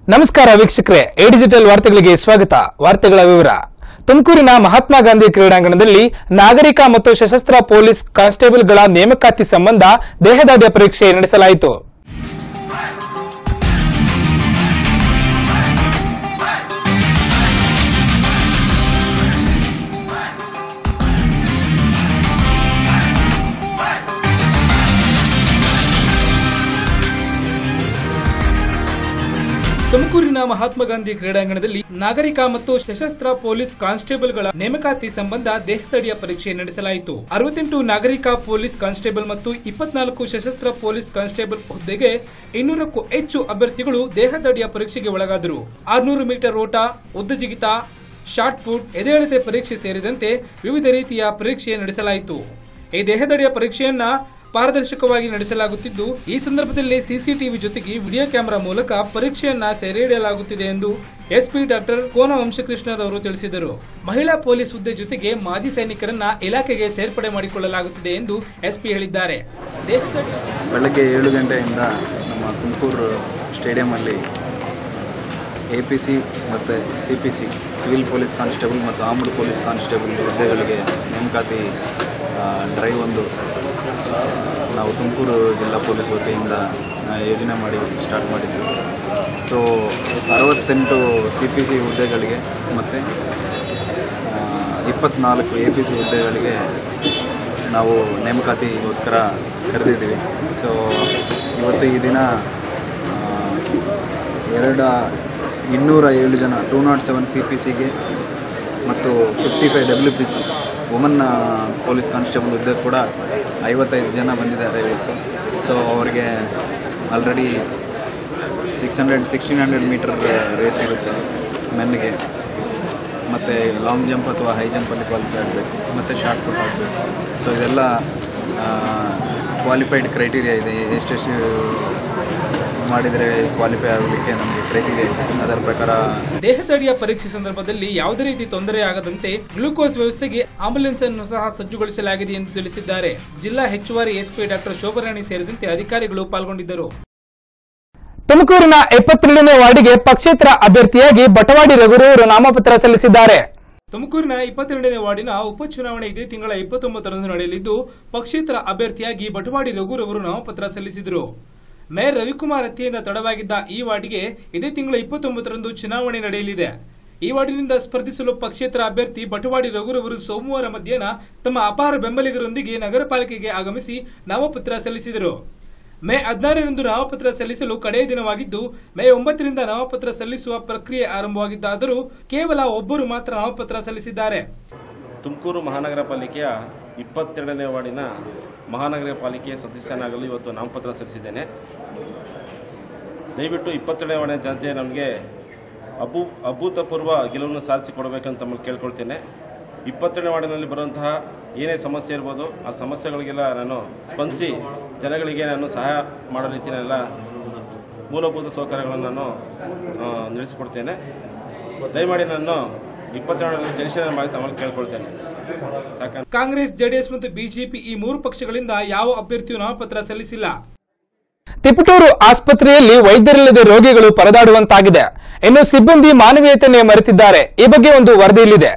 ನಮಸ್ಕಾರ ವೀಕ್ಷಕರೇ A digital ವಾರ್ತೆಗಳಿಗೆ ಸ್ವಾಗತ ವಾರ್ತೆಗಳ ವಿವರ ತುಮಕೂರಿನ ಮಹಾತ್ಮ ಗಾಂಧಿ ಕ್ರೀಡಾಂಗಣದಲ್ಲಿ ನಾಗರಿಕ ಮತ್ತು ಸಶಸ್ತ್ರ ಪೊಲೀಸ್ ಕಾನ್ಸ್ಟೇಬಲ್ಗಳ ನೇಮಕಾತಿ ಸಂಬಂಧ ದೇಹದಾಢ್ಯ ಪರೀಕ್ಷೆ ನಡೆಸಲಾಯಿತು ತುಮಕೂರಿನ ಮಹಾತ್ಮ ಗಾಂಧಿ ಕ್ರೀಡಾಂಗಣದಲ್ಲಿ ನಾಗರಿಕ ಮತ್ತು ಸಶಸ್ತ್ರ ಪೊಲೀಸ್ ಕಾನ್ಸ್ಟೇಬಲ್ಗಳ ನೇಮಕಾತಿ ಸಂಬಂಧ ದೇಹದಡಿಯ ಪರೀಕ್ಷೆ ನಡೆಸಲಾಯಿತು ಅರವತ್ತೆಂಟು ನಾಗರಿಕ ಪೊಲೀಸ್ ಕಾನ್ಸ್ಟೇಬಲ್ ಮತ್ತು ಇಪ್ಪತ್ನಾಲ್ಕು ಸಶಸ್ತ್ರ ಪೊಲೀಸ್ ಕಾನ್ಸ್ಟೇಬಲ್ ಹುದ್ದೆಗೆ ಇನ್ನೂರಕ್ಕೂ ಹೆಚ್ಚು ಅಭ್ಯರ್ಥಿಗಳು ದೇಹದಡಿಯ ಪರೀಕ್ಷೆಗೆ ಒಳಗಾದರು ಆರ್ನೂರು ಮೀಟರ್ ಓಟ ಉದ್ದ ಜಿಗಿತ ಶಾರ್ಟ್ ಪುಟ್ ಎದೆಳೆತೆ ಪರೀಕ್ಷೆ ಸೇರಿದಂತೆ ವಿವಿಧ ರೀತಿಯ ಪರೀಕ್ಷೆ ನಡೆಸಲಾಯಿತು ಈ ದೇಹದಡಿಯ ಪರೀಕ್ಷೆಯನ್ನ ಪಾರದರ್ಶಕವಾಗಿ ನಡೆಸಲಾಗುತ್ತಿದ್ದು ಈ ಸಂದರ್ಭದಲ್ಲಿ ಸಿಸಿಟಿವಿ ಜೊತೆಗೆ ವಿಡಿಯೋ ಕ್ಯಾಮೆರಾ ಮೂಲಕ ಪರೀಕ್ಷೆಯನ್ನ ಸೆರೆಹಿಡಿಯಲಾಗುತ್ತಿದೆ ಎಂದು ಎಸ್ಪಿ ಡಾಕ್ಟರ್ ಕೋನ ವಂಶಕೃಷ್ಣರವರು ತಿಳಿಸಿದರು ಮಹಿಳಾ ಪೊಲೀಸ್ ಹುದ್ದೆ ಜೊತೆಗೆ ಮಾಜಿ ಸೈನಿಕರನ್ನ ಇಲಾಖೆಗೆ ಸೇರ್ಪಡೆ ಮಾಡಿಕೊಳ್ಳಲಾಗುತ್ತಿದೆ ಎಂದು ಎಸ್ಪಿ ಹೇಳಿದ್ದಾರೆ ದೇಹದಡಿ ಬೆಳಗ್ಗೆ ಏಳು ಗಂಟೆಯಿಂದ ನಮ್ಮ ತುಮಕೂರು ಸ್ಟೇಡಿಯಮಲ್ಲಿ ಎ ಪಿ ಸಿ ಮತ್ತು C P C civil police constable ಮತ್ತು ಆರ್ಮ್ಡ್ ಪೊಲೀಸ್ ಕಾನ್ಸ್ಟೇಬಲ್ ಹುದ್ದೆಗಳಿಗೆ ನೇಮಕಾತಿ ಆ, ಡ್ರೈವ್ ಒಂದು ಆ, ನಾವು ತುಮಕೂರು ಜಿಲ್ಲಾ ಪೊಲೀಸ್ ವತಿಯಿಂದ ಆ, ಯೋಜನೆ ಮಾಡಿ ಸ್ಟಾರ್ಟ್ ಮಾಡಿದ್ವಿ ಸೊ ಅರವತ್ತೆಂಟು ಸಿ ಪಿ ಸಿ ಹುದ್ದೆಗಳಿಗೆ ಮತ್ತು ಇಪ್ಪತ್ನಾಲ್ಕು ಎ ಪಿ ಸಿ ಹುದ್ದೆಗಳಿಗೆ ನಾವು ನೇಮಕಾತಿಗೋಸ್ಕರ ಕರೆದಿದ್ದೀವಿ ಸೊ ಇವತ್ತು ಈ ದಿನ ಆ, ಎರಡು ಇನ್ನೂರ ಏಳು ಜನ two not seven C P ಸಿಗೆ ಮತ್ತು fifty five W P C woman police constable ಹುದ್ದೆ ಕೂಡ ಐವತ್ತೈದು ಜನ ಬಂದಿದ್ದಾರೆ ಇವತ್ತು ಸೊ ಅವರಿಗೆ already six hundred sixteen hundred meter race ಇರುತ್ತೆ ಮೆನ್ಗೆ ಮತ್ತು ಲಾಂಗ್ ಜಂಪ್ ಅಥವಾ ಹೈ ಜಂಪಲ್ಲಿ ಕ್ವಾಲಿಫೈ ಆಗಬೇಕು ಮತ್ತು ಶಾರ್ಟ್ ಪುಟ್ ಆಗಬೇಕು ಸೊ ಇದೆಲ್ಲ ಕ್ವಾಲಿಫೈಡ್ ಕ್ರೈಟೀರಿಯಾ ಇದೆ ಎಷ್ಟೆಷ್ಟು ಮಾಡಿದರೆ ಕ್ವಾಲಿಫೈ ಆಗಲಿಕ್ಕೆ ನಮಗೆ ಕ್ರೈಟೀರಿಯಾ ಇದೆ ಅದರ ಪ್ರಕಾರ ದೇಹದಡಿಯ ಪರೀಕ್ಷೆ ಸಂದರ್ಭದಲ್ಲಿ ಯಾವುದೇ ರೀತಿ ತೊಂದರೆ ಆಗದಂತೆ ಗ್ಲೂಕೋಸ್ ವ್ಯವಸ್ಥೆಗೆ ಆಂಬುಲೆನ್ಸ್ ಅನ್ನು ಸಹ ಸಜ್ಜುಗೊಳಿಸಲಾಗಿದೆ ಎಂದು ತಿಳಿಸಿದ್ದಾರೆ ಜಿಲ್ಲಾ ಹೆಚ್ಚುವರಿ ಎಸ್ಪಿ ಡಾಕ್ಟರ್ ಶೋಭರಾಣಿ ಸೇರಿದಂತೆ ಅಧಿಕಾರಿಗಳು ಪಾಲ್ಗೊಂಡಿದ್ದರು ತುಮಕೂರಿನ ಎಪ್ಪತ್ತೆರಡನೇ ವಾರ್ಡಿಗೆ ಪಕ್ಷೇತರ ಅಭ್ಯರ್ಥಿಯಾಗಿ ಬಟವಾಡಿ ರಘುರವರು ನಾಮಪತ್ರ ಸಲ್ಲಿಸಿದ್ದಾರೆ ತುಮಕೂರಿನ ಇಪ್ಪತ್ತೆರಡನೇ ವಾರ್ಡಿನ ಉಪಚುನಾವಣೆ ಇದೇ ತಿಂಗಳ ಇಪ್ಪತ್ತೊಂಬತ್ತರಂದು ನಡೆಯಲಿದ್ದು ಪಕ್ಷೇತರ ಅಭ್ಯರ್ಥಿಯಾಗಿ ಬಟವಾಡಿ ರಘುರವರು ನಾಮಪತ್ರ ಸಲ್ಲಿಸಿದರು ಮೇಯರ್ ರವಿಕುಮಾರ್ ಹತ್ಯೆಯಿಂದ ತಡವಾಗಿದ್ದ ಈ ವಾರ್ಡಿಗೆ ಇದೇ ತಿಂಗಳ ಇಪ್ಪತ್ತೊಂಬತ್ತರಂದು ಚುನಾವಣೆ ನಡೆಯಲಿದೆ ಈ ವಾರ್ಡಿನಿಂದ ಸ್ಪರ್ಧಿಸಲು ಪಕ್ಷೇತರ ಅಭ್ಯರ್ಥಿ ಬಟವಾಡಿ ರಘುರವರು ಸೋಮವಾರ ಮಧ್ಯಾಹ್ನ ತಮ್ಮ ಅಪಾರ ಬೆಂಬಲಿಗರೊಂದಿಗೆ ನಗರ ಪಾಲಿಕೆಗೆ ಆಗಮಿಸಿ ನಾಮಪತ್ರ ಸಲ್ಲಿಸಿದರು ಮೇ ಹದಿನಾರರಂದು ನಾಮಪತ್ರ ಸಲ್ಲಿಸಲು ಕಡೆಯ ದಿನವಾಗಿದ್ದು ಮೇ ಒಂಬತ್ತರಿಂದ ನಾಮಪತ್ರ ಸಲ್ಲಿಸುವ ಪ್ರಕ್ರಿಯೆ ಆರಂಭವಾಗಿದ್ದಾದರೂ ಕೇವಲ ಒಬ್ಬರು ಮಾತ್ರ ನಾಮಪತ್ರ ಸಲ್ಲಿಸಿದ್ದಾರೆ ತುಮಕೂರು ಮಹಾನಗರ ಪಾಲಿಕೆಯ ಇಪ್ಪತ್ತೆರಡನೇ ವಾರ್ಡಿನ ಮಹಾನಗರ ಪಾಲಿಕೆ ಸದಸ್ಯನಾಗಲು ಇವತ್ತು ನಾಮಪತ್ರ ಸಲ್ಲಿಸಿದ್ದೇನೆ ದಯವಿಟ್ಟು ಇಪ್ಪತ್ತೆರಡನೇ ವಾರ್ಡಿನ ಜನತೆ ನಮಗೆ ಅಭೂ ಅಭೂತಪೂರ್ವ ಗೆಲುವನ್ನು ಸಾಧಿಸಿಕೊಡಬೇಕಂತ ತಮ್ಮಲ್ಲಿ ಕೇಳ್ಕೊಳ್ತೇನೆ ಇಪ್ಪತ್ತೆರಡನೇ ವಾರ್ಡಿನಲ್ಲಿ ಬರುವಂತಹ ಏನೇ ಸಮಸ್ಯೆ ಇರ್ಬೋದು ಆ ಸಮಸ್ಯೆಗಳಿಗೆಲ್ಲ ನಾನು ಸ್ಪಂದಿಸಿ ಜನಗಳಿಗೆ ನಾನು ಸಹಾಯ ಮಾಡೋ ರೀತಿಯಲ್ಲೆಲ್ಲ ಮೂಲಭೂತ ಸೌಕರ್ಯಗಳನ್ನು ನಾನು ಆ, ನಡೆಸಿಕೊಡ್ತೇನೆ ದಯಮಾಡಿ ನಾನು ಇಪ್ಪತ್ತೆರಡರಲ್ಲಿ ಜನಿಷನ್ ಮಾಡಿ ತಮ್ಮಲ್ಲಿ ಕೇಳ್ಕೊಳ್ತೇನೆ ಸಾಕ ಕಾಂಗ್ರೆಸ್ ಜೆಡಿಎಸ್ ಮತ್ತು ಬಿಜೆಪಿ ಈ ಮೂರು ಪಕ್ಷಗಳಿಂದ ಯಾವ ಅಭ್ಯರ್ಥಿಯೂ ನಾಮಪತ್ರ ಸಲ್ಲಿಸಿಲ್ಲ ತಿಪಟೂರು ಆಸ್ಪತ್ರೆಯಲ್ಲಿ ವೈದ್ಯರಿಲ್ಲದೆ ರೋಗಿಗಳು ಪರದಾಡುವಂತಾಗಿದೆ ಇನ್ನು ಸಿಬ್ಬಂದಿ ಮಾನವೀಯತೆಯನ್ನೇ ಮರೆತಿದ್ದಾರೆ ಈ ಬಗ್ಗೆ ಒಂದು ವರದಿ ಇಲ್ಲಿದೆ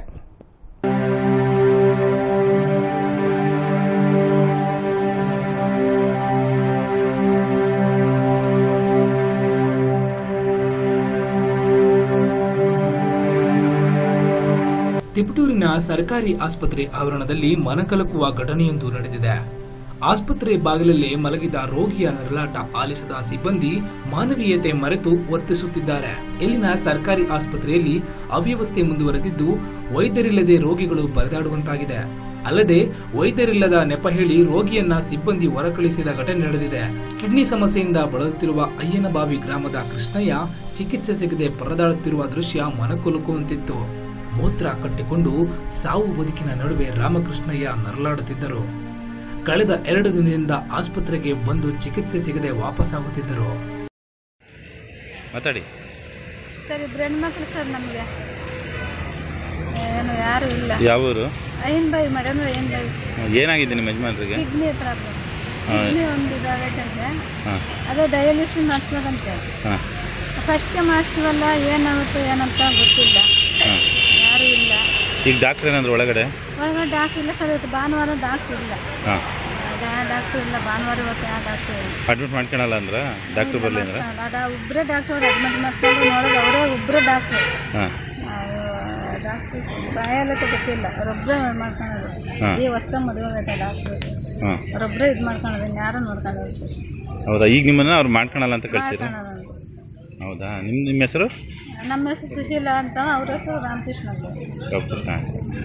ತಿಪಟೂರಿನ ಸರ್ಕಾರಿ ಆಸ್ಪತ್ರೆ ಆವರಣದಲ್ಲಿ ಮನಕಲಕುವ ಘಟನೆಯೊಂದು ನಡೆದಿದೆ ಆಸ್ಪತ್ರೆ ಬಾಗಿಲಲ್ಲೇ ಮಲಗಿದ ರೋಗಿಯ ನರಳಾಟ ಆಲಿಸದ ಸಿಬ್ಬಂದಿ ಮಾನವೀಯತೆ ಮರೆತು ವರ್ತಿಸುತ್ತಿದ್ದಾರೆ ಇಲ್ಲಿನ ಸರ್ಕಾರಿ ಆಸ್ಪತ್ರೆಯಲ್ಲಿ ಅವ್ಯವಸ್ಥೆ ಮುಂದುವರೆದಿದ್ದು ವೈದ್ಯರಿಲ್ಲದೆ ರೋಗಿಗಳು ಪರದಾಡುವಂತಾಗಿದೆ ಅಲ್ಲದೆ ವೈದ್ಯರಿಲ್ಲದ ನೆಪ ಹೇಳಿ ರೋಗಿಯನ್ನ ಸಿಬ್ಬಂದಿ ಹೊರಕಳಿಸಿದ ಘಟನೆ ನಡೆದಿದೆ ಕಿಡ್ನಿ ಸಮಸ್ಯೆಯಿಂದ ಬಳಲುತ್ತಿರುವ ಅಯ್ಯನಬಾವಿ ಗ್ರಾಮದ ಕೃಷ್ಣಯ್ಯ ಚಿಕಿತ್ಸೆ ಸಿಗದೆ ಪರದಾಡುತ್ತಿರುವ ದೃಶ್ಯ ಮನಕೊಲುಕುವಂತಿತ್ತು ಮೂತ್ರ ಕಟ್ಟಿಕೊಂಡು ಸಾವು ಬದುಕಿನ ನಡುವೆ ರಾಮಕೃಷ್ಣಯ್ಯ ನರಳಾಡುತ್ತಿದ್ದರು ಕಳೆದ ಎರಡು ದಿನದಿಂದ ಆಸ್ಪತ್ರೆಗೆ ಬಂದು ಚಿಕಿತ್ಸೆ ಸಿಗದೆ ವಾಪಸ್ಸಾಗುತ್ತಿದ್ದರು ಮಾತಾಡಿ ಸರ್ ಇಬ್ರು ಹೆಣ್ಮಕ್ಳು ಸರ್ ನಮಗೆ ಏನು ಯಾರು ಇಲ್ಲ ಯಾವ ಊರು ಐನ್ ಬಾಯಿ ಮೇಡಮ್ ಐನ್ ಬಾಯಿ ಏನಾಗಿದೆ ನಿಮ್ಮ ಯಜಮಾನ್ರಿಗೆ ಕಿಡ್ನಿ ಪ್ರಾಬ್ಲಮ್ ಹಾ. ಕಿಡ್ನಿ ಒಂದು ಇದಾಗೈತಂತೆ ಹಾಂ ಅದೇ ಡಯಾಲಿಸಿಸ್ ಮಾಡಿಸ್ಬೇಕಂತೆ ಹಾಂ ಫಸ್ಟ್ಗೆ ಮಾಡಿಸ್ತೀವಲ್ಲ ಏನಾಗುತ್ತೋ ಏನಂತ ಗೊತ್ತಿಲ್ಲ ಹಾಂ ಯಾರೂ ಇಲ್ಲ ಈಗ ಡಾಕ್ಟ್ರ್ ಏನಾದ್ರು ಒಳಗಡೆ ಒಳಗಡೆ ಡಾಕ್ಟ್ರ್ ಇಲ್ಲ ಸರ್ ಇವತ್ತು ಭಾನುವಾರ ಡಾಕ್ಟ್ರ್ ಇಲ್ಲ ಹಾಂ ಡಾಕ್ಟ್ರ್ ಇಲ್ಲ ಭಾನುವಾರ ಇವತ್ತು ಯಾವ ಡಾಕ್ಟ್ರ್ ಇಲ್ಲ ಅಡ್ಮಿಟ್ ಮಾಡ್ಕೊಳಲ್ಲ ಅಂದ್ರ ಡಾಕ್ಟ್ರ್ ಬರಲಿ ಅಂದ್ರೆ ಅದ ಒಬ್ಬರೇ ಡಾಕ್ಟ್ರ್ ಅವ್ರು ಅಡ್ಮಿಟ್ ಮಾಡಿಸ್ಕೊಂಡು ನೋಡೋದು ಅವರೇ ಒಬ್ಬರೇ ಡಾಕ್ಟ್ರು ಹಾಂ ಡಾಕ್ಟ್ರ್ ಬಾಯಲ್ಲ ಗೊತ್ತಿಲ್ಲ ಅವರೊಬ್ಬರೇ ಮಾಡ್ಕೊಳೋದು ಹಾ. ಈ ಹೊಸ್ದಾಗಿ ಮದುವೆ ಆಗೈತೆ ಡಾಕ್ಟ್ರು ಹಾಂ ಅವರೊಬ್ಬರೇ ಇದು ಮಾಡ್ಕೊಳೋದು ಇನ್ಯಾರು ನೋಡ್ಕೊಳ್ಳೋದು ಸರ್ ಹೌದಾ ಈಗ ನಿಮ್ಮನ್ನ ಅವ್ರು ಮಾಡ್ಕೊಳಲ್ಲ ಅಂತ ಕಳ್ಸಿರ ಮಾಡ್ಕೊಳೋದು ಅಂತ. ಹೌದಾ ನಿಮ್ಮ ನಿಮ್ಮ ಹೆಸರು ನಮ್ಮ ಹೆಸರು ಸುಶೀಲಾ ಅಂತ ಅವ್ರ ಹೆಸರು ರಾಮಕೃಷ್ಣ ಅಂತ ಡಾಕ್ಟರ್ ಹಾಂ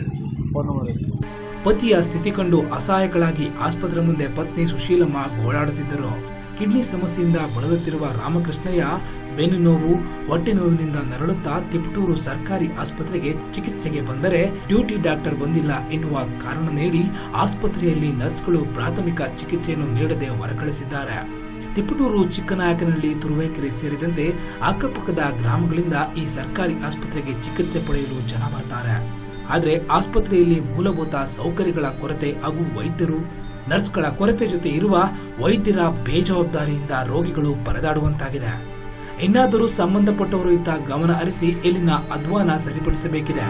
ಪತಿಯ ಸ್ಥಿತಿ ಕಂಡು ಅಸಹಾಯಕಳಾಗಿ ಆಸ್ಪತ್ರೆ ಮುಂದೆ ಪತ್ನಿ ಸುಶೀಲಮ್ಮ ಗೋಳಾಡುತ್ತಿದ್ದರು ಕಿಡ್ನಿ ಸಮಸ್ಯೆಯಿಂದ ಬಳಲುತ್ತಿರುವ ರಾಮಕೃಷ್ಣಯ್ಯ ಬೆನ್ನು ನೋವು ಹೊಟ್ಟೆ ನೋವಿನಿಂದ ನರಳುತ್ತಾ ತಿಪಟೂರು ಸರ್ಕಾರಿ ಆಸ್ಪತ್ರೆಗೆ ಚಿಕಿತ್ಸೆಗೆ ಬಂದರೆ ಡ್ಯೂಟಿ ಡಾಕ್ಟರ್ ಬಂದಿಲ್ಲ ಎನ್ನುವ ಕಾರಣ ನೀಡಿ ಆಸ್ಪತ್ರೆಯಲ್ಲಿ ನರ್ಸ್ಗಳು ಪ್ರಾಥಮಿಕ ಚಿಕಿತ್ಸೆಯನ್ನು ನೀಡದೆ ಹೊರಕಳಿಸಿದ್ದಾರೆ ತಿಪಟೂರು ಚಿಕ್ಕನಾಯಕನಹಳ್ಳಿ ತುರುವೇಕೆರೆ ಸೇರಿದಂತೆ ಅಕ್ಕಪಕ್ಕದ ಗ್ರಾಮಗಳಿಂದ ಈ ಸರ್ಕಾರಿ ಆಸ್ಪತ್ರೆಗೆ ಚಿಕಿತ್ಸೆ ಪಡೆಯಲು ಜನ ಬರ್ತಾರೆ ಆದರೆ ಆಸ್ಪತ್ರೆಯಲ್ಲಿ ಮೂಲಭೂತ ಸೌಕರ್ಯಗಳ ಕೊರತೆ ಹಾಗೂ ವೈದ್ಯರು ನರ್ಸ್ಗಳ ಕೊರತೆ ಜೊತೆ ಇರುವ ವೈದ್ಯರ ಬೇಜವಾಬ್ದಾರಿಯಿಂದ ರೋಗಿಗಳು ಪರದಾಡುವಂತಾಗಿದೆ ಇನ್ನಾದರೂ ಸಂಬಂಧಪಟ್ಟವರು ಇತ್ತ ಗಮನ ಹರಿಸಿ ಇಲ್ಲಿನ ಅಧ್ವಾನ ಸರಿಪಡಿಸಬೇಕಿದೆ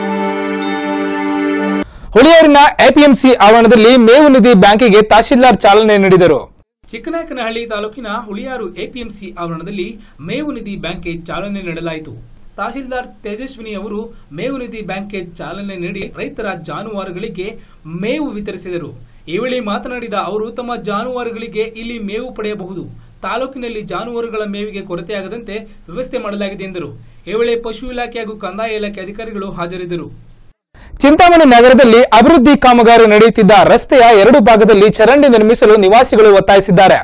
ಹುಳಿಯೂರಿನ ಎಪಿಎಂಸಿ ಆವರಣದಲ್ಲಿ ಮೇವು ನಿಧಿ ಬ್ಯಾಂಕಿಗೆ ತಹಶೀಲ್ದಾರ್ ಚಾಲನೆ ನೀಡಿದರು ಚಿಕ್ಕನಾಯಕನಹಳ್ಳಿ ತಾಲೂಕಿನ ಹುಳಿಯಾರು ಎಪಿಎಂಸಿ ಆವರಣದಲ್ಲಿ ಮೇವು ನಿಧಿ ಬ್ಯಾಂಕ್ಗೆ ಚಾಲನೆ ನೀಡಲಾಯಿತು ತಹಶೀಲ್ದಾರ್ ತೇಜಸ್ವಿನಿ ಅವರು ಮೇವು ನಿಧಿ ಬ್ಯಾಂಕ್ಗೆ ಚಾಲನೆ ನೀಡಿ ರೈತರ ಜಾನುವಾರುಗಳಿಗೆ ಮೇವು ವಿತರಿಸಿದರು ಈ ವೇಳೆ ಮಾತನಾಡಿದ ಅವರು ತಮ್ಮ ಜಾನುವಾರುಗಳಿಗೆ ಇಲ್ಲಿ ಮೇವು ಪಡೆಯಬಹುದು ತಾಲೂಕಿನಲ್ಲಿ ಜಾನುವಾರುಗಳ ಮೇವಿಗೆ ಕೊರತೆಯಾಗದಂತೆ ವ್ಯವಸ್ಥೆ ಮಾಡಲಾಗಿದೆ ಎಂದರು ಈ ವೇಳೆ ಪಶು ಇಲಾಖೆ ಹಾಗೂ ಕಂದಾಯ ಇಲಾಖೆ ಅಧಿಕಾರಿಗಳು ಹಾಜರಿದ್ದರು ಚಿಂತಾಮಣಿ ನಗರದಲ್ಲಿ ಅಭಿವೃದ್ಧಿ ಕಾಮಗಾರಿ ನಡೆಯುತ್ತಿದ್ದ ರಸ್ತೆಯ ಎರಡು ಭಾಗದಲ್ಲಿ ಚರಂಡಿ ನಿರ್ಮಿಸಲು ನಿವಾಸಿಗಳು ಒತ್ತಾಯಿಸಿದ್ದಾರೆ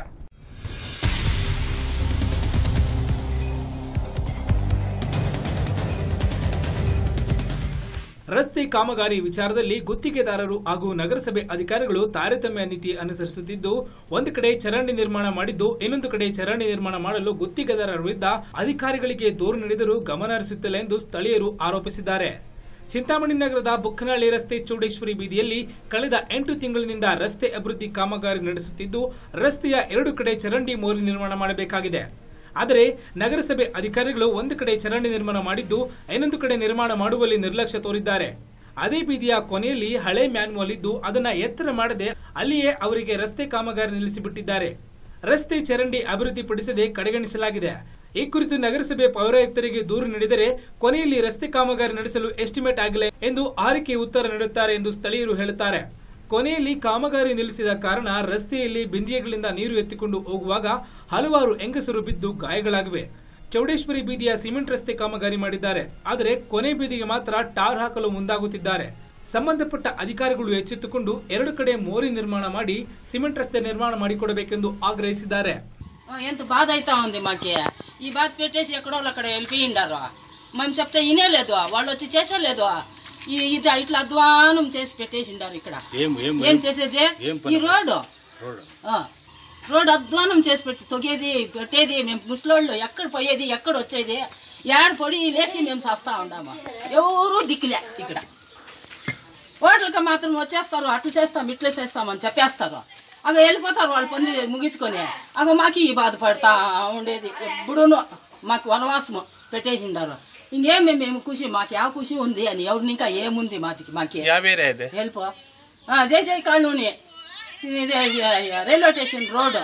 ರಸ್ತೆ ಕಾಮಗಾರಿ ವಿಚಾರದಲ್ಲಿ ಗುತ್ತಿಗೆದಾರರು ಹಾಗೂ ನಗರಸಭೆ ಅಧಿಕಾರಿಗಳು ತಾರತಮ್ಯ ನೀತಿ ಅನುಸರಿಸುತ್ತಿದ್ದು ಒಂದು ಕಡೆ ಚರಂಡಿ ನಿರ್ಮಾಣ ಮಾಡಿದ್ದು ಇನ್ನೊಂದು ಕಡೆ ಚರಂಡಿ ನಿರ್ಮಾಣ ಮಾಡಲು ಗುತ್ತಿಗೆದಾರರ ವಿರುದ್ಧ ಅಧಿಕಾರಿಗಳಿಗೆ ದೂರು ನೀಡಿದರೂ ಗಮನ ಹರಿಸುತ್ತಿಲ್ಲ ಎಂದು ಸ್ಥಳೀಯರು ಆರೋಪಿಸಿದ್ದಾರೆ ಚಿಂತಾಮಣಿ ನಗರದ ಬುಕ್ಕನಹಳ್ಳಿ ರಸ್ತೆ ಚೌಡೇಶ್ವರಿ ಬೀದಿಯಲ್ಲಿ ಕಳೆದ ಎಂಟು ತಿಂಗಳಿನಿಂದ ರಸ್ತೆ ಅಭಿವೃದ್ಧಿ ಕಾಮಗಾರಿ ನಡೆಸುತ್ತಿದ್ದು ರಸ್ತೆಯ ಎರಡು ಕಡೆ ಚರಂಡಿ ಮೋರಿ ನಿರ್ಮಾಣ ಮಾಡಬೇಕಾಗಿದೆ ಆದರೆ ನಗರಸಭೆ ಅಧಿಕಾರಿಗಳು ಒಂದು ಕಡೆ ಚರಂಡಿ ನಿರ್ಮಾಣ ಮಾಡಿದ್ದು ಇನ್ನೊಂದು ಕಡೆ ನಿರ್ಮಾಣ ಮಾಡುವಲ್ಲಿ ನಿರ್ಲಕ್ಷ್ಯ ತೋರಿದ್ದಾರೆ ಅದೇ ಬೀದಿಯ ಕೊನೆಯಲ್ಲಿ ಹಳೆ ಮ್ಯಾನ್ಯುವಲ್ ಇದ್ದು ಅದನ್ನ ಎತ್ತರ ಮಾಡದೆ ಅಲ್ಲಿಯೇ ಅವರಿಗೆ ರಸ್ತೆ ಕಾಮಗಾರಿ ನಿಲ್ಲಿಸಿಬಿಟ್ಟಿದ್ದಾರೆ ರಸ್ತೆ ಚರಂಡಿ ಅಭಿವೃದ್ಧಿಪಡಿಸದೆ ಕಡೆಗಣಿಸಲಾಗಿದೆ ಈ ಕುರಿತು ನಗರಸಭೆ ಪೌರಾಯುಕ್ತರಿಗೆ ದೂರು ನೀಡಿದರೆ ಕೊನೆಯಲ್ಲಿ ರಸ್ತೆ ಕಾಮಗಾರಿ ನಡೆಸಲು ಎಸ್ಟಿಮೇಟ್ ಆಗಿಲ್ಲ ಎಂದು ಆರಿಕೆ ಉತ್ತರ ನೀಡುತ್ತಾರೆ ಎಂದು ಸ್ಥಳೀಯರು ಹೇಳುತ್ತಾರೆ ಕೊನೆಯಲ್ಲಿ ಕಾಮಗಾರಿ ನಿಲ್ಲಿಸಿದ ಕಾರಣ ರಸ್ತೆಯಲ್ಲಿ ಬಿಂದಿಗೆಗಳಿಂದ ನೀರು ಎತ್ತಿಕೊಂಡು ಹೋಗುವಾಗ ಹಲವಾರು ಹೆಂಗಸರು ಬಿದ್ದು ಗಾಯಗಳಾಗಿವೆ ಚೌಡೇಶ್ವರಿ ಬೀದಿಯ ಸಿಮೆಂಟ್ ರಸ್ತೆ ಕಾಮಗಾರಿ ಮಾಡಿದ್ದಾರೆ ಆದರೆ ಕೊನೆ ಬೀದಿಗೆ ಮಾತ್ರ ಟಾರ್ ಹಾಕಲು ಮುಂದಾಗುತ್ತಿದ್ದಾರೆ ಸಂಬಂಧಪಟ್ಟ అధికారులు ಎಚ್ಚೆತ್ತುಕೊಂಡು ಎರಡು ಕಡೆ ಮೋರಿ ನಿರ್ಮಾಣ ಮಾಡಿ ಸಿಮೆಂಟ್ ರಸ್ತೆ ನಿರ್ಮಾಣ ಮಾಡಿಕೊಡಬೇಕೆಂದು ಆಗ್ರಹಿಸಿದ್ದಾರೆ ఆ, ఎంత బాధ అవుతా ఉంది మాకి ఈ బాధ పెట్టేసి ఎక్కడో అక్కడ వెళ్ళిపోయిండారు మేము చెప్తే వినేలేదు వాళ్ళు వచ్చి చేసేలేదు ఈ ఇది ఇట్లా అధ్వానం చేసి పెట్టేసిండారు ఇక్కడ ఏం చేసేది ఈ రోడ్డు ఆ, రోడ్డు అధ్వానం చేసి పెట్టి తొగేది పెట్టేది మేము ముసలోళ్ళు ఎక్కడ పోయేది ఎక్కడ వచ్చేది ఏడ పొడి లేచి మేము చేస్తా ఉన్నాము ఎవరు దిక్కులే ఇక్కడ హోటల్కి మాత్రం వచ్చేస్తారు అట్లు చేస్తాం ఇట్లు చేస్తామని చెప్పేస్తారు అగ వెళ్ళిపోతారు వాళ్ళు పని ముగించుకొని అగ మాకు ఈ బాధపడతా ఉండేది ఎప్పుడూను మాకు వనవాసము పెట్టేసి ఉండారు ఇంకేమి మేము ఖుషి మాకు ಯಾವ ఖుషి ఉంది అని ఎవరిని ఇంకా ఏముంది మాకి మాకి వెళ్ళిపో ఆ, జై జై కాలనీ ఇది రైల్వే స్టేషన్ రోడ్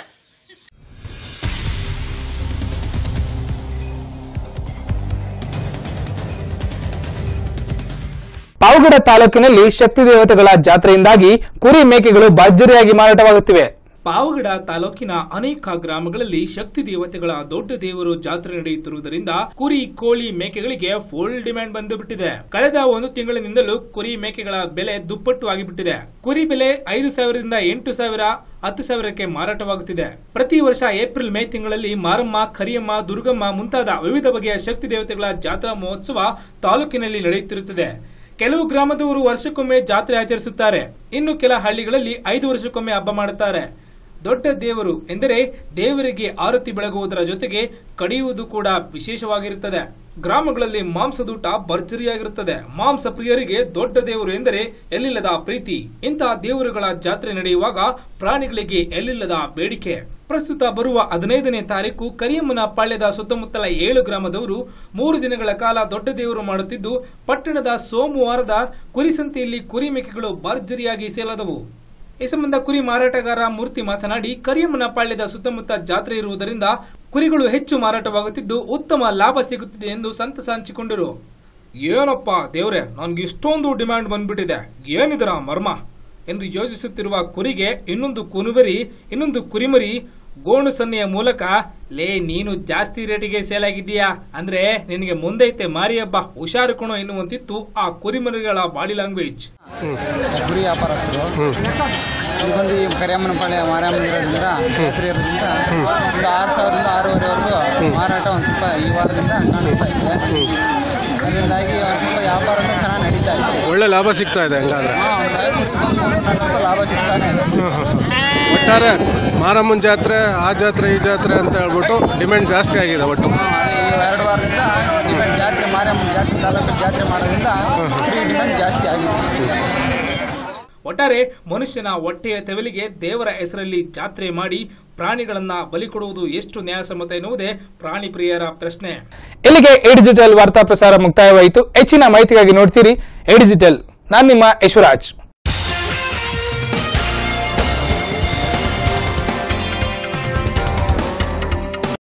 ಪಾವಗಡ ತಾಲೂಕಿನಲ್ಲಿ ಶಕ್ತಿ ದೇವತೆಗಳ ಜಾತ್ರೆಯಿಂದಾಗಿ ಕುರಿ ಮೇಕೆಗಳು ಭರ್ಜರಿಯಾಗಿ ಮಾರಾಟವಾಗುತ್ತಿವೆ ಪಾವಗಡ ತಾಲೂಕಿನ ಅನೇಕ ಗ್ರಾಮಗಳಲ್ಲಿ ಶಕ್ತಿ ದೇವತೆಗಳ ದೊಡ್ಡ ದೇವರು ಜಾತ್ರೆ ನಡೆಯುತ್ತಿರುವುದರಿಂದ ಕುರಿ ಕೋಳಿ ಮೇಕೆಗಳಿಗೆ ಫುಲ್ ಡಿಮ್ಯಾಂಡ್ ಬಂದು ಬಿಟ್ಟಿದೆ ಕಳೆದ ಒಂದು ತಿಂಗಳಿನಿಂದಲೂ ಕುರಿ ಮೇಕೆಗಳ ಬೆಲೆ ದುಪ್ಪಟ್ಟು ಆಗಿಬಿಟ್ಟಿದೆ ಕುರಿ ಬೆಲೆ ಐದು ಸಾವಿರದಿಂದ ಎಂಟು ಸಾವಿರ ಹತ್ತು ಸಾವಿರಕ್ಕೆ ಮಾರಾಟವಾಗುತ್ತಿದೆ ಪ್ರತಿ ವರ್ಷ ಏಪ್ರಿಲ್ ಮೇ ತಿಂಗಳಲ್ಲಿ ಮಾರಮ್ಮ ಕರಿಯಮ್ಮ ದುರ್ಗಮ್ಮ ಮುಂತಾದ ವಿವಿಧ ಬಗೆಯ ಶಕ್ತಿ ದೇವತೆಗಳ ಜಾತ್ರಾ ಮಹೋತ್ಸವ ತಾಲೂಕಿನಲ್ಲಿ ನಡೆಯುತ್ತಿರುತ್ತದೆ ಕೆಲವು ಗ್ರಾಮದವರು ವರ್ಷಕ್ಕೊಮ್ಮೆ ಜಾತ್ರೆ ಆಚರಿಸುತ್ತಾರೆ ಇನ್ನು ಕೆಲ ಹಳ್ಳಿಗಳಲ್ಲಿ ಐದು ವರ್ಷಕ್ಕೊಮ್ಮೆ ಹಬ್ಬ ಮಾಡುತ್ತಾರೆ ದೊಡ್ಡ ದೇವರು ಎಂದರೆ ದೇವರಿಗೆ ಆರತಿ ಬೆಳಗುವುದರ ಜೊತೆಗೆ ಕಡಿಯುವುದು ಕೂಡ ವಿಶೇಷವಾಗಿರುತ್ತದೆ ಗ್ರಾಮಗಳಲ್ಲಿ ಮಾಂಸದೂಟ ಭರ್ಜರಿಯಾಗಿರುತ್ತದೆ ಮಾಂಸ ಪ್ರಿಯರಿಗೆ ದೊಡ್ಡ ದೇವರು ಎಂದರೆ ಎಲ್ಲಿಲ್ಲದ ಪ್ರೀತಿ ಇಂತಹ ದೇವರುಗಳ ಜಾತ್ರೆ ನಡೆಯುವಾಗ ಪ್ರಾಣಿಗಳಿಗೆ ಎಲ್ಲಿಲ್ಲದ ಬೇಡಿಕೆ ಪ್ರಸ್ತುತ ಬರುವ ಹದಿನೈದನೇ ತಾರೀಕು ಕರಿಯಮ್ಮನ ಪಾಳ್ಯದ ಸುತ್ತಮುತ್ತಲ ಏಳು ಗ್ರಾಮದವರು ಮೂರು ದಿನಗಳ ಕಾಲ ದೊಡ್ಡ ದೇವರು ಮಾಡುತ್ತಿದ್ದು ಪಟ್ಟಣದ ಸೋಮವಾರದ ಕುರಿಸಂತೆಯಲ್ಲಿ ಕುರಿ ಮೇಕೆಗಳು ಭರ್ಜರಿಯಾಗಿ ಸೇಲಾದವು ಈ ಸಂಬಂಧ ಕುರಿ ಮಾರಾಟಗಾರ ಮೂರ್ತಿ ಮಾತನಾಡಿ ಕರಿಯಮ್ಮನ ಪಾಳ್ಯದ ಸುತ್ತಮುತ್ತ ಜಾತ್ರೆ ಇರುವುದರಿಂದ ಕುರಿಗಳು ಹೆಚ್ಚು ಮಾರಾಟವಾಗುತ್ತಿದ್ದು ಉತ್ತಮ ಲಾಭ ಸಿಗುತ್ತಿದೆ ಎಂದು ಸಂತಸ ಹಂಚಿಕೊಂಡರು ಏನಪ್ಪ ದೇವ್ರೆ ನನ್ಗೆ ಇಷ್ಟೊಂದು ಡಿಮ್ಯಾಂಡ್ ಬಂದ್ಬಿಟ್ಟಿದೆ ಏನಿದರ ಮರ್ಮ ಎಂದು ಯೋಚಿಸುತ್ತಿರುವ ಕುರಿಗೆ ಇನ್ನೊಂದು ಕುನುಬರಿ ಇನ್ನೊಂದು ಕುರಿಮರಿ ಗೋಣು ಸನ್ನೆಯ ಮೂಲಕ ಲೇ ನೀನು ಜಾಸ್ತಿ ರೇಟಿಗೆ ಸೇಲ್ ಆಗಿದ್ದೀಯಾ ಅಂದ್ರೆ ನಿನಗೆ ಮುಂದೈತೆ ಮಾರಿ ಹಬ್ಬ ಹುಷಾರು ಕಣೋ ಎನ್ನುವಂತಿತ್ತು ಆ ಕುರಿಮರಿಗಳ ಬಾಡಿ ಲ್ಯಾಂಗ್ವೇಜ್ ಗುರಿ ವ್ಯಾಪಾರಸ್ಥರು ಇಲ್ಲಿ ಬಂದು ಈ ಕರಿಯಮ್ಮನ ಪಾಳ್ಯ ಮಾರಮ್ಮನ ಇರೋದ್ರಿಂದ ಜಾತ್ರೆ ಇರೋದ್ರಿಂದ ಒಂದು ಆರು ಸಾವಿರದಿಂದ ಆರೂವರೆವರೆಗೂ ಮಾರಾಟ ಒಂದು ಸ್ವಲ್ಪ ಈ ವಾರದಿಂದ ಕಾಣಿಸ್ತಾ ಇದೆ ಅದರಿಂದಾಗಿ ಒಂದು ಸ್ವಲ್ಪ ವ್ಯಾಪಾರನೂ ಚೆನ್ನಾಗಿ ನಡೀತಾ ಇದೆ ಒಳ್ಳೆ ಲಾಭ ಸಿಗ್ತಾ ಇದೆ ಹಂಗಾದ್ರೆ ಹಾಂ ಒಂದು ಐವತ್ತರಿಂದ ಒಂದು ಮೂವತ್ನಾಲ್ಕು ರೂಪಾಯಿ ಲಾಭ ಸಿಗ್ತಾನೆ ಇದೆ ಒಟ್ಟಾರೆ ಮಾರಮ್ಮನ ಜಾತ್ರೆ ಆ ಜಾತ್ರೆ ಈ ಜಾತ್ರೆ ಅಂತ ಹೇಳ್ಬಿಟ್ಟು ಡಿಮ್ಯಾಂಡ್ ಜಾಸ್ತಿ ಆಗಿದೆ ಒಟ್ಟು ಹಾಂ ಅದೇ ಈ ಎರಡು ವಾರದಿಂದ ಡಿಮ್ಯಾಂಡ್ ಜಾತ್ರೆ ಮಾರಮ್ಮನ ಜಾತ್ರೆ ತಾಲೂಕು ಜಾತ್ರೆ ಮಾಡೋದ್ರಿಂದ ಈ ಡಿಮ್ಯಾಂಡ್ ಜಾಸ್ತಿ ಆಗಿದೆ ಒಟ್ಟಾರೆ ಮನುಷ್ಯನ ಹೊಟ್ಟೆಯ ತೆವಲಿಗೆ ದೇವರ ಹೆಸರಲ್ಲಿ ಜಾತ್ರೆ ಮಾಡಿ ಪ್ರಾಣಿಗಳನ್ನ ಬಲಿ ಕೊಡುವುದು ಎಷ್ಟು ನ್ಯಾಯಸಮ್ಮತ ಎನ್ನುವುದೇ ಪ್ರಾಣಿ ಪ್ರಿಯರ ಪ್ರಶ್ನೆ ಇಲ್ಲಿಗೆ ಎ ಡಿಜಿಟಲ್ ವಾರ್ತಾ ಪ್ರಸಾರ ಮುಕ್ತಾಯವಾಯಿತು ಹೆಚ್ಚಿನ ಮಾಹಿತಿಗಾಗಿ ನೋಡ್ತೀರಿ ಎ ಡಿಜಿಟಲ್ ನಾನು ನಿಮ್ಮ ಯಶವರಾಜ್